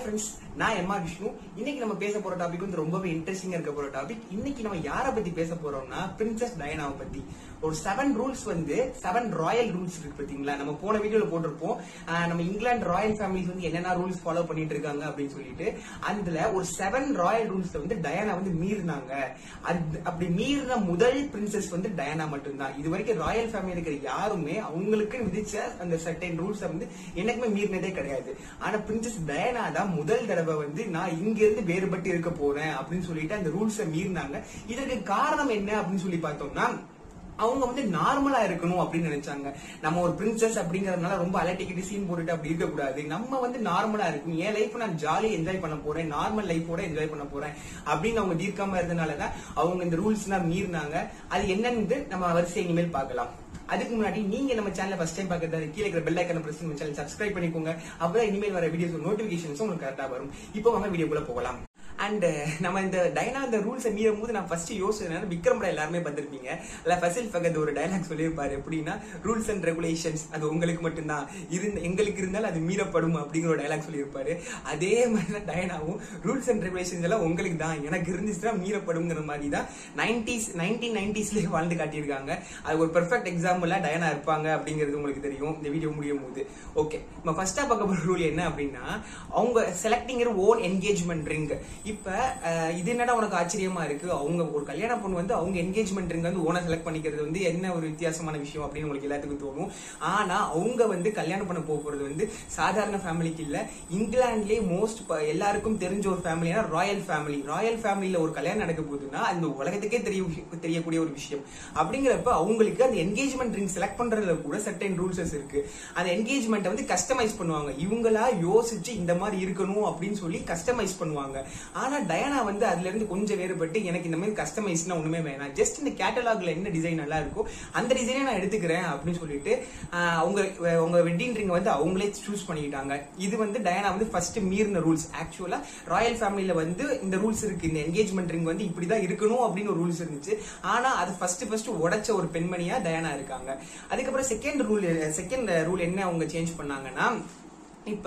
friends நான் எம்மா விஷ்ணு இன்னைக்கு நம்ம பேச போற டாபிக் வந்து ரொம்பவே இன்ட்ரெஸ்டிங்கா இருக்க போற டாபிக் இன்னைக்கு நம்ம யார பத்தி பேச போறோம்னா பிரின்சஸ் டயனாவை பத்தி ஒரு செவன் ரூல்ஸ் வந்து செவன் ராயல் ரூல்ஸ் இருக்கு பாத்தீங்களா நம்ம போன வீடியோல போட்டிருப்போம் ஆஹ் நம்ம இங்கிலாந்து ராயல் ஃபேமிலிஸ் வந்து என்னென்ன ரூல்ஸ் ஃபாலோ பண்ணிட்டு இருக்காங்க அப்படின்னு சொல்லிட்டு அதுல ஒரு செவன் ராயல் ரூல்ஸ்ல வந்து டயானா வந்து மீறினாங்க அது- அப்படி மீறின முதல் பிரின்சஸ் வந்து டயானா மட்டும்தான் இது வரைக்கும் ராயல் ஃபேமிலி இருக்கிற யாருமே அவங்களுக்கு விதிச்ச அந்த சர்டைன் ரூல்ஸை வந்து எனக்குமே மீறினதே கிடையாது ஆனா பிரின்சஸ் டயானா தான் முதல் தடவை வந்து நான் இங்க இருந்து வேறுபட்டு இருக்க போறேன் அப்படின்னு சொல்லிட்டு அந்த ரூல்ஸை மீறினாங்க இதற்கு காரணம் என்ன அப்படின்னு சொல்லி பார்த்தோம்னா அவங்க வந்து நார்மலா இருக்கணும் அப்படின்னு நினைச்சாங்க நம்ம ஒரு பிரின்சஸ் அப்படிங்கறதுனால ரொம்ப அலட்டிக்கிட்டு சீன் போட்டுட்டு அப்படி இருக்க கூடாது நம்ம வந்து நார்மலா இருக்கும் என் லைஃப் நான் ஜாலியா என்ஜாய் பண்ண போறேன் நார்மல் லைஃபோட என்ஜாய் பண்ண போறேன் அப்படின்னு அவங்க தீர்க்காம இருந்தனாலதான் அவங்க இந்த ரூல்ஸ் எல்லாம் மீறினாங்க அது என்னன்னு நம்ம வரிசை இனிமேல் பார்க்கலாம் அதுக்கு முன்னாடி நீங்க நம்ம சேனல் ஃபர்ஸ்ட் டைம் பார்க்கறது கீழே இருக்கிற பெல் ஐக்கன் பிரஸ் பண்ணி சேனல் சப்ஸ்கிரைப் பண்ணிக்கோங்க அப்பதான் இனிமேல் வர வீடியோஸ் நோட்டிபிகேஷன்ஸ் உங்களுக்கு கரெக்டா வரும் இப்போ வாங்க வீடியோக்குள்ள போகலாம் அண்ட் நம்ம இந்த டைனா இந்த ரூல்ஸை மீறும் போது நான் ஃபர்ஸ்ட் யோசிச்சேன் விக்ரம் படம் எல்லாருமே பார்த்திருப்பீங்க இல்ல ஃபசில் ஃபகத் ஒரு டைலாக் சொல்லியிருப்பாரு எப்படின்னா ரூல்ஸ் அண்ட் ரெகுலேஷன்ஸ் அது உங்களுக்கு மட்டும்தான் இருந்த எங்களுக்கு இருந்தால் அது மீறப்படும் அப்படிங்கிற ஒரு டைலாக் சொல்லியிருப்பாரு அதே மாதிரி தான் டயனாவும் ரூல்ஸ் அண்ட் ரெகுலேஷன்ஸ் எல்லாம் உங்களுக்கு தான் எனக்கு இருந்துச்சுன்னா மீறப்படுங்கிற மாதிரி தான் நைன்டிஸ் நைன்டீன் நைன்டிஸ்லேயே வாழ்ந்து காட்டியிருக்காங்க அது ஒரு பெர்ஃபெக்ட் எக்ஸாம்பிளா டயனா இருப்பாங்க அப்படிங்கிறது உங்களுக்கு தெரியும் இந்த வீடியோ முடியும் போது ஓகே நம்ம ஃபர்ஸ்டா பார்க்க போற ரூல் என்ன அப்படின்னா அவங்க செலக்டிங் ஓன் என்கேஜ்மெண்ட் ரிங் இப்ப அஹ், இது என்னடா உனக்கு ஆச்சரியமா இருக்கு அவங்க ஒரு கல்யாண பொண்ணு வந்து அவங்க என்கேஜ்மெண்ட் ரிங் வந்து ஓனா செலக்ட் பண்ணிக்கிறது வந்து என்ன ஒரு வித்தியாசமான விஷயம் அப்படின்னு உங்களுக்கு எல்லாத்துக்கும் தோணும் ஆனா அவங்க வந்து கல்யாணம் பண்ண போக போறது வந்து சாதாரண ஃபேமிலிக்கு இல்ல இங்கிலாந்துலயே மோஸ்ட் எல்லாருக்கும் தெரிஞ்ச ஒரு ஃபேமிலினா ராயல் ஃபேமிலி ராயல் ஃபேமிலியில ஒரு கல்யாணம் நடக்க போகுதுன்னா அந்த உலகத்துக்கே தெரிய தெரியக்கூடிய ஒரு விஷயம் அப்படிங்கிறப்ப அவங்களுக்கு அந்த என்கேஜ்மெண்ட் ரிங் செலக்ட் பண்றதுல கூட சர்டைன் ரூல்ஸஸ் இருக்கு அந்த என்கேஜ்மெண்ட் வந்து கஸ்டமைஸ் பண்ணுவாங்க இவங்களா யோசிச்சு இந்த மாதிரி இருக்கணும் அப்படின்னு சொல்லி கஸ்டமைஸ் பண்ணுவாங்க ஆனா டயானா வந்து அதுல இருந்து கொஞ்சம் வேறுபட்டு எனக்கு இந்த மாதிரி கஸ்டமைஸ்னா ஒண்ணுமே வேணாம் ஜஸ்ட் இந்த கேட்டலாக்ல என்ன டிசைன் நல்லா இருக்கோ அந்த டிசைனே நான் எடுத்துக்கிறேன் அப்படின்னு சொல்லிட்டு ஆஹ், அவங்க உங்க வெட்டிங் ரிங் வந்து அவங்களே சூஸ் பண்ணிக்கிட்டாங்க இது வந்து டயானா வந்து ஃபர்ஸ்ட் மீறின ரூல்ஸ் ஆக்சுவலா ராயல் ஃபேமிலியில வந்து இந்த ரூல்ஸ் இருக்கு இந்த என்கேஜ்மெண்ட் ரிங் வந்து இப்படிதான் இருக்கணும் அப்படின்னு ஒரு ரூல்ஸ் இருந்துச்சு ஆனா அது ஃபர்ஸ்ட் ஃபர்ஸ்ட் உடைச்ச ஒரு பெண்மணியா டயானா இருக்காங்க அதுக்கப்புறம் செகண்ட் ரூல் செகண்ட் ரூல் என்ன அவங்க சேஞ்ச் பண்ணாங்கன்னா இப்ப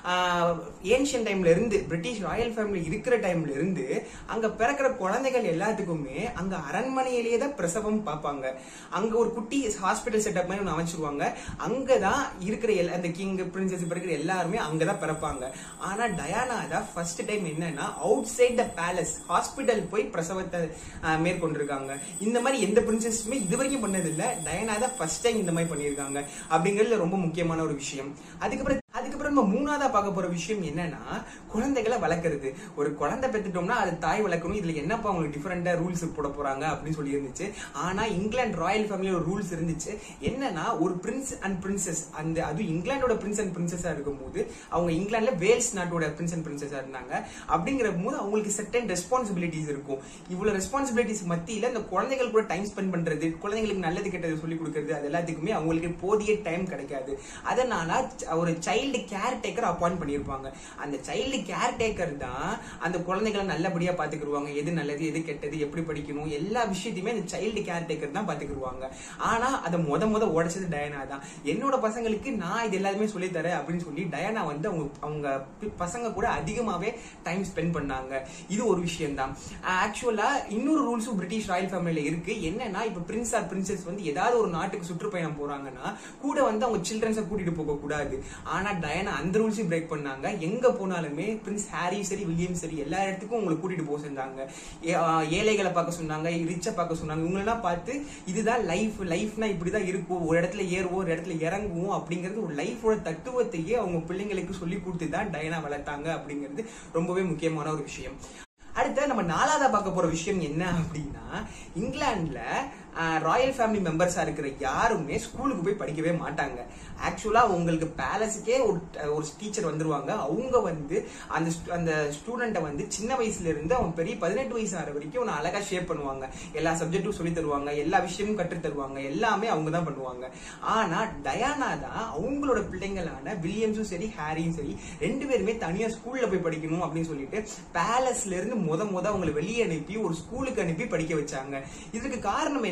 ஏன்ஷியன் டைம்ல இருந்து பிரிட்டிஷ் ராயல் ஃபேமிலி இருக்கிற டைம்ல இருந்து அங்க பிறக்கிற குழந்தைகள் எல்லாத்துக்குமே அங்க அரண்மனையிலேயே தான் பிரசவம் பார்ப்பாங்க அங்க ஒரு குட்டி ஹாஸ்பிட்டல் செட்டப் மாதிரி ஒன்று அமைச்சிருவாங்க அங்கதான் இருக்கிற எல்லா அந்த கிங் பிரின்சஸ் பிறக்கிற எல்லாருமே அங்கதான் பிறப்பாங்க ஆனா டயானா தான் ஃபர்ஸ்ட் டைம் என்னன்னா outside the palace hospital போய் பிரசவத்தை ஆஹ், மேற்கொண்டிருக்காங்க இந்த மாதிரி எந்த பிரின்சஸுமே இது வரைக்கும் பண்ணது இல்ல டயானா தான் ஃபர்ஸ்ட் டைம் இந்த மாதிரி பண்ணியிருக்காங்க அப்படிங்கிறது ரொம்ப முக்கியமான ஒரு விஷயம் அதுக்கப்புறம் அதுக்கப்புறம் நம்ம மூணாவதா பார்க்க போற விஷயம் என்னன்னா குழந்தைகளை வளர்க்கறது ஒரு குழந்தை பெத்துட்டோம்னா அது தாய் வளர்க்கணும் இதுல என்னப்பா உங்களுக்கு டிஃபரெண்டா ரூல்ஸ் போட போறாங்க அப்படின்னு சொல்லி இருந்துச்சு ஆனா இங்கிலாந்து ராயல் ஃபேமிலி ஒரு ரூல்ஸ் இருந்துச்சு என்னன்னா ஒரு பிரின்ஸ் அண்ட் பிரின்சஸ் அந்த அது இங்கிலாந்தோட பிரின்ஸ் அண்ட் பிரின்சஸா இருக்கும்போது அவங்க இங்கிலாந்துல வேல்ஸ் நாட்டோட பிரின்ஸ் அண்ட் பிரின்சஸா இருந்தாங்க அப்படிங்கிற போது அவங்களுக்கு செட்டன் ரெஸ்பான்சிபிலிட்டிஸ் இருக்கும் இவ்வளவு ரெஸ்பான்சிபிலிட்டிஸ் மத்தியில இந்த குழந்தைகள் கூட டைம் ஸ்பெண்ட் பண்றது குழந்தைங்களுக்கு நல்லது கெட்டது சொல்லி கொடுக்கறது அது எல்லாத்துக்குமே அவங்களுக்கு போதிய டைம் கிடைக்காது அதனால ஒரு சைல்டு கேர் டேக்கர் அப்பாயிண்ட் பண்ணியிருப்பாங்க அந்த சைல்டு கேர் டேக்கர் தான் அந்த குழந்தைகளை நல்லபடியா பாத்துக்கிடுவாங்க எது நல்லது எது கெட்டது எப்படி படிக்கணும் எல்லா விஷயத்தையுமே அந்த சைல்டு கேர் டேக்கர் தான் பாத்துக்கிடுவாங்க ஆனா அதை முத முத உடைச்சது டயனா தான் என்னோட பசங்களுக்கு நான் இது எல்லாருமே சொல்லி தரேன் அப்படின்னு சொல்லி டயனா வந்து அவங்க அவங்க பி- பசங்க கூட அதிகமாவே டைம் ஸ்பெண்ட் பண்ணாங்க இது ஒரு விஷயம் தான் ஆக்சுவலா இன்னொரு ரூல்ஸும் பிரிட்டிஷ் ராயல் ஃபேமிலியில இருக்கு என்னன்னா இப்ப பிரின்ஸ் ஆர் பிரின்சஸ் வந்து ஏதாவது ஒரு நாட்டுக்கு சுற்றுப்பயணம் போறாங்கன்னா கூட வந்து அவங்க சில்ட்ரன்ஸை கூட்டிட்டு போக கூடாது ஆனா டயனா அந்த ரூல்ஸையும் பிரேக் பண்ணாங்க எங்க போனாலுமே பிரின்ஸ் ஹாரி சரி வில்லியம் சரி எல்லா இடத்துக்கும் உங்களை கூட்டிட்டு போக செஞ்சாங்க ஏ- ஆ, ஏழைகளை பார்க்க சொன்னாங்க ரிச்சை பார்க்க சொன்னாங்க இவங்களெல்லாம் பார்த்து இதுதான் லைஃப் லைஃப்னா இப்படிதான் இருக்கும் ஒரு இடத்துல ஏறுவோம் ஒரு இடத்துல இறங்குவோம் அப்படிங்கிறது ஒரு லைஃபோட தத்துவத்தையே அவங்க பிள்ளைங்களுக்கு சொல்லி கொடுத்து தான் டயனா வளர்த்தாங்க அப்படிங்கிறது ரொம்பவே முக்கியமான ஒரு விஷயம் அடுத்து நம்ம நாலாவதா பார்க்க போற விஷயம் என்ன அப்படின்னா இங்கிலாந்துல ராயல் ஃபேமிலி மெம்பர்ஸா இருக்கிற யாருமே ஸ்கூலுக்கு போய் படிக்கவே மாட்டாங்க ஆக்சுவலா உங்களுக்கு பேலஸுக்கே ஒரு ஒரு டீச்சர் வந்துருவாங்க அவங்க வந்து அந்த stu- அந்த ஸ்டூடெண்ட்டை வந்து சின்ன வயசுல இருந்து அவன் பெரிய பதினெட்டு வயசு ஆகிற வரைக்கும் அவனை அழகா ஷேப் பண்ணுவாங்க எல்லா சப்ஜெக்ட்டும் சொல்லி தருவாங்க எல்லா விஷயமும் கற்றுத் தருவாங்க எல்லாமே அவங்க தான் பண்ணுவாங்க ஆனா டயானா தான் அவங்களோட பிள்ளைங்களான வில்லியம்ஸும் சரி ஹாரியும் சரி ரெண்டு பேருமே தனியா ஸ்கூல்ல போய் படிக்கணும் அப்படின்னு சொல்லிட்டு பேலஸ்ல இருந்து முத முத அவங்களை வெளியே அனுப்பி ஒரு ஸ்கூலுக்கு அனுப்பி படிக்க வச்சாங்க இதுக்கு காரணம் என்ன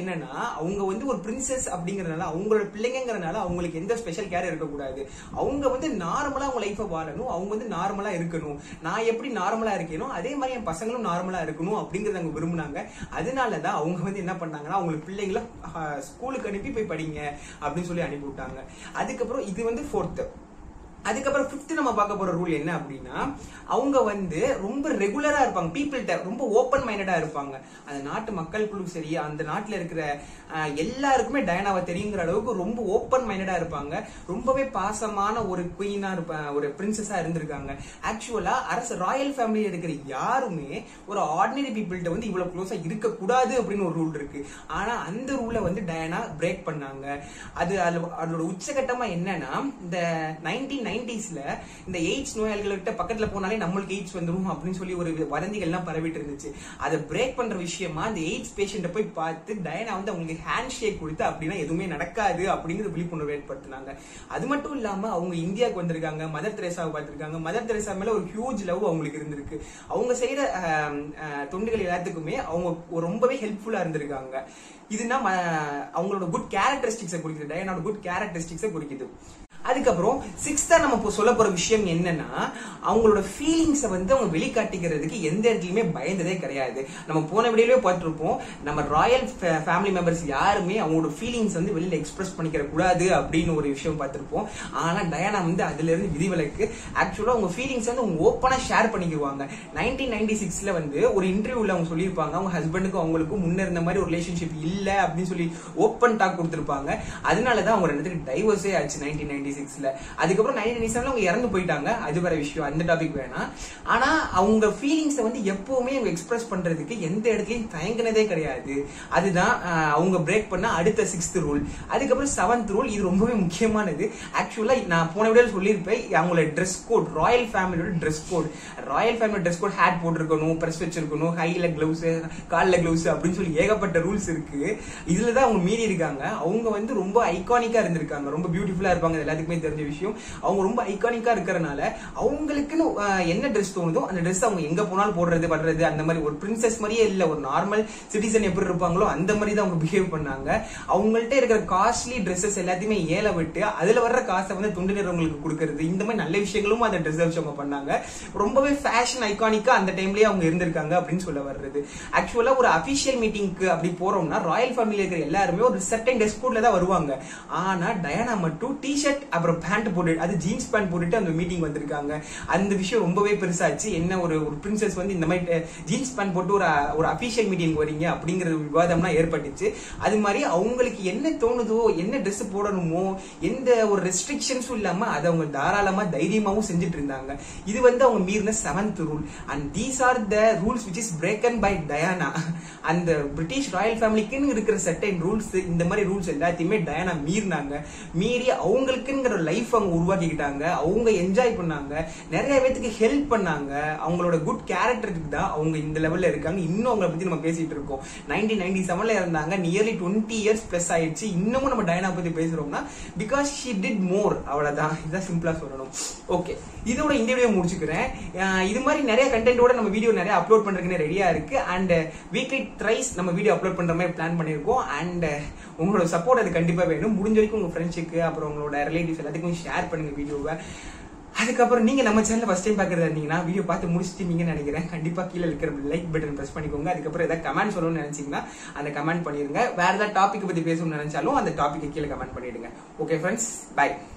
என்னன்னா அவங்க வந்து ஒரு பிரின்சஸ் அப்படிங்கறதுனால அவங்களோட பிள்ளைங்கிறதுனால அவங்களுக்கு எந்த ஸ்பெஷல் கேர் இருக்கக்கூடாது அவங்க வந்து நார்மலா அவங்க லைஃபை வாழணும் அவங்க வந்து நார்மலா இருக்கணும் நான் எப்படி நார்மலா இருக்கேனோ அதே மாதிரி என் பசங்களும் நார்மலா இருக்கணும் அப்படிங்கறத அவங்க விரும்புனாங்க அதனாலதான் அவங்க வந்து என்ன பண்ணாங்கன்னா அவங்களுக்கு பிள்ளைங்கள ஸ்கூலுக்கு அனுப்பி போய் படிங்க அப்படின்னு சொல்லி அனுப்பி விட்டாங்க அதுக்கப்புறம் இது வந்து ஃபோர்த்து அதுக்கப்புறம் ஃபிஃப்த் நம்ம பார்க்க போற ரூல் என்ன அப்படின்னா அவங்க வந்து ரொம்ப ரெகுலரா இருப்பாங்க பீப்புள்கிட்ட ரொம்ப ஓப்பன் மைண்டடா இருப்பாங்க அந்த நாட்டு மக்களுக்குள்ளும் சரி அந்த நாட்டுல இருக்கிற அஹ், எல்லாருக்குமே டயனாவை தெரியுங்கிற அளவுக்கு ரொம்ப ஓப்பன் மைண்டடா இருப்பாங்க ரொம்பவே பாசமான ஒரு குயினா இருப்ப ஒரு பிரின்சஸா இருந்திருக்காங்க ஆக்சுவலா அரசு ராயல் ஃபேமிலியில இருக்கிற யாருமே ஒரு ஆர்டினரி பீப்புள்கிட்ட வந்து இவ்வளவு க்ளோஸா இருக்க கூடாது அப்படின்னு ஒரு ரூல் இருக்கு ஆனா அந்த ரூலை வந்து டயனா பிரேக் பண்ணாங்க அது அதுல- அதோட உச்சகட்டமா என்னன்னா இந்த நைன்டீன் நைன்டிஸ்ல இந்த எய்ட்ஸ் நோயாளிகள்கிட்ட பக்கத்துல போனாலே நம்மளுக்கு எய்ட்ஸ் வந்துரும் அப்படின்னு சொல்லி ஒரு வதந்திகள்லாம் பரவிட்டு இருந்துச்சு அதை பிரேக் பண்ற விஷயமா அந்த எய்ட்ஸ் பேஷண்ட்டை போய் பார்த்து டயனா வந்து அவங்களுக்கு ஹேண்ட் ஷேக் கொடுத்து அப்படின்னா எதுவுமே நடக்காது அப்படிங்கிற விழிப்புணர்வு ஏற்படுத்தினாங்க அது மட்டும் இல்லாம அவங்க இந்தியாவுக்கு வந்திருக்காங்க மதர் தெரேசாவை பார்த்திருக்காங்க மதர் தெரேசா மேல ஒரு ஹியூஜ் லவ் அவங்களுக்கு இருந்திருக்கு அவங்க செய்யற ஆஹ், ஆஹ், தொண்டுகள் எல்லாத்துக்குமே அவங்க ஒரு ரொம்பவே ஹெல்ப்ஃபுல்லா இருந்திருக்காங்க இதுனா ம- அவங்களோட குட் கேரக்டரிஸ்டிக்ஸை குறிக்குது டயனோட குட் கேரக்டரிஸ்டிக்ஸை குறிக்குது அதுக்கப்புறம் சிக்ஸ்தா நம்ம இப்போ சொல்ல போற விஷயம் என்னன்னா அவங்களோட ஃபீலிங்ஸை வந்து அவங்க வெளிக்காட்டிக்கிறதுக்கு எந்த இடத்துலயுமே பயந்ததே கிடையாது நம்ம போன வீடியோலயே பார்த்திருப்போம் நம்ம ராயல் ஃபேமிலி மெம்பர்ஸ் யாருமே அவங்களோட ஃபீலிங்ஸ் வந்து வெளியில எக்ஸ்பிரஸ் பண்ணிக்கிற கூடாது அப்படின்னு ஒரு விஷயம் பார்த்திருப்போம் ஆனா டயானா வந்து அதுல இருந்து விதிவிலக்கு ஆக்சுவலா அவங்க ஃபீலிங்ஸ் வந்து அவங்க ஓப்பனா ஷேர் பண்ணிக்குவாங்க நைன்டீன் நைன்டி சிக்ஸ்ல வந்து ஒரு இன்டர்வியூல அவங்க சொல்லியிருப்பாங்க அவங்க ஹஸ்பண்டுக்கும் அவங்களுக்கும் முன்ன இருந்த மாதிரி ஒரு ரிலேஷன்ஷிப் இல்ல அப்படின்னு சொல்லி ஓப்பன் டாக் கொடுத்திருப்பாங்க அதனாலதான் அவங்க ரெண்டு பேருக்கு டைவர்ஸே ஆச்சு நைன்டீன் நைன்டி சிக்ஸ்ல அதுக்கப்புறம் நைன்டீன் நைன்டி செவன்ல அவங்க இறந்து போயிட்டாங்க அது வேற விஷயம் அந்த டாபிக் வேணாம் ஆனா அவங்க ஃபீலிங்ஸை வந்து எப்பவுமே அவங்க எக்ஸ்பிரஸ் பண்றதுக்கு எந்த இடத்துலயும் தயங்கினதே கிடையாது அதுதான் ஆஹ், அவங்க பிரேக் பண்ண அடுத்த சிக்ஸ்த் ரூல் அதுக்கப்புறம் செவன்த் ரூல் இது ரொம்பவே முக்கியமானது ஆக்சுவலா நான் போன வீடியோ சொல்லியிருப்பேன் அவங்களோட ட்ரெஸ் கோட் ராயல் ஃபேமிலியோட dress code royal family dress code hat போட்டிருக்கணும் பிரஸ் வச்சிருக்கணும் ஹைல கிளவுஸ் கால்ல கிளவுஸ் அப்படின்னு சொல்லி ஏகப்பட்ட ரூல்ஸ் இருக்கு இதுல தான் அவங்க மீறி இருக்காங்க அவங்க வந்து ரொம்ப ஐகானிக்கா இருந்திருக்காங்க ரொம்ப பியூட்டிஃபுல்லா இருப்பாங்க இது எல்லாத்துக்குமே தெரிஞ்ச விஷயம் அவங்க ரொம்ப ஐகானிக்கா இருக்கறனால அவங்களுக்குன்னு ஆஹ், என்ன ட்ரெஸ் தோணுதோ அந்த ட்ரெஸ் அவங்க எங்க போனாலும் போடுறது வர்றது அந்த மாதிரி ஒரு பிரின்சஸ் மாதிரியே இல்ல ஒரு நார்மல் சிட்டிசன் எப்படி இருப்பாங்களோ அந்த மாதிரி தான் அவங்க பிஹேவ் பண்ணாங்க அவங்கள்ட்ட இருக்கிற காஸ்ட்லி ட்ரெஸ்ஸஸ் எல்லாத்தையுமே ஏல விட்டு அதுல வர்ற காசை வந்து துண்டு நிறவங்களுக்கு கொடுக்கறது இந்த மாதிரி நல்ல விஷயங்களும் அந்த ட்ரெஸ் வச்சு அவங்க பண்ணாங்க ரொம்பவே ஃபேஷன் ஐகானிக்கா அந்த டைம்லயே அவங்க இருந்திருக்காங்க அப்படின்னு சொல்ல வர்றது ஆக்சுவலா ஒரு அபிஷியல் மீட்டிங்க்கு அப்படி போறோம்னா ராயல் ஃபேமிலில இருக்கிற எல்லாருமே ஒரு சர்டன் ட்ரெஸ் கோட்ல தான் வருவாங்க ஆனா டயானா மட்டும் டி ஷர்ட் அப்புறம் பேண்ட் போட்டு அது ஜீன்ஸ் பேண்ட் போட்டுட்டு அந்த மீட்டிங் வந்திருக்காங்க அந்த விஷயம் ரொம்பவே பெருசாச்சு என்ன ஒரு ஒரு பிரின்சஸ் வந்து இந்த மாதிரி ஜீன்ஸ் பேண்ட் போட்டு ஒரு ஒரு அபிஷியல் மீட்டிங் வரீங்க அப்படிங்கிற ஒரு விவாதம்லாம் ஏற்பட்டுச்சு அது மாதிரி அவங்களுக்கு என்ன தோணுதோ என்ன Dress போடணுமோ எந்த ஒரு ரெஸ்ட்ரிக்ஷன்ஸும் இல்லாம அதை அவங்க தாராளமா தைரியமாவும் செஞ்சுட்டு இருந்தாங்க இது வந்து அவங்க மீறின seventh rule and these are the rules which is broken by Diana அந்த பிரிட்டிஷ் ராயல் ஃபேமிலிக்குன்னு இருக்கிற சர்டன் ரூல்ஸ் இந்த மாதிரி ரூல்ஸ் எல்லாத்தையுமே டயானா மீறினாங்க மீறி அவங்களுக்குங்கிற லைஃப் அவங்க உருவாக்கிக்கிட்டாங்க அவங்க என்ஜாய் பண்ணாங்க நிறைய பேத்துக்கு ஹெல்ப் பண்ணாங்க அவங்களோட குட் கேரக்டருக்கு தான் அவங்க இந்த லெவல்ல இருக்காங்க இன்னும் அவங்கள பத்தி நம்ம பேசிட்டு இருக்கோம் நைன்டீன் நைன்டி செவன்ல இருந்தாங்க நியர்லி டுவெண்ட்டி இயர்ஸ் பிளஸ் ஆயிடுச்சு இன்னமும் நம்ம டயனா பத்தி பேசுறோம்னா பிகாஸ் ஷி டிட் மோர் அவ்வளவுதான் இதான் சிம்பிளா சொல்லணும் ஓகே இதோட இந்த வீடியோ முடிச்சுக்கிறேன் அஹ் இது மாதிரி நிறைய கண்டென்ட்டோட நம்ம வீடியோ நிறைய அப்லோட் பண்றதுக்கு ரெடியா இருக்கு அண்ட் வீக்லி த்ரைஸ் நம்ம வீடியோ அப்லோட் பண்ற மாதிரி பிளான் பண்ணிருக்கோம் அண்ட் உங்களோட சப்போர்ட் அது கண்டிப்பா வேணும் முடிஞ்ச வரைக்கும் உங்க ஃப்ரெண்ட்ஸுக்கு அப்புறம் உங்களோட ரிலேட்டிவ்ஸ் எல்லாத்துக்கும் ஷேர் பண்ணுங்க வீடியோவை அதுக்கப்புறம் நீங்க நம்ம சேனல் ஃபர்ஸ்ட் டைம் பாக்குறதா இருந்தீங்கன்னா வீடியோ பார்த்து முடிச்சிட்டீங்கன்னு நினைக்கிறேன் கண்டிப்பா கீழே இருக்கிற லைக் பட்டன் பிரஸ் பண்ணிக்கோங்க அதுக்கப்புறம் ஏதாவது கமெண்ட் சொல்லணும்னு நினைச்சீங்கன்னா அந்த கமெண்ட் பண்ணிருங்க வேற ஏதாவது டாபிக் பத்தி பேசணும்னு நினைச்சாலும் அந்த டாபிக் கீழே கமெண்ட் பண்ணிடுங்க ஓகே ஃப்ரெண்ட்ஸ் பை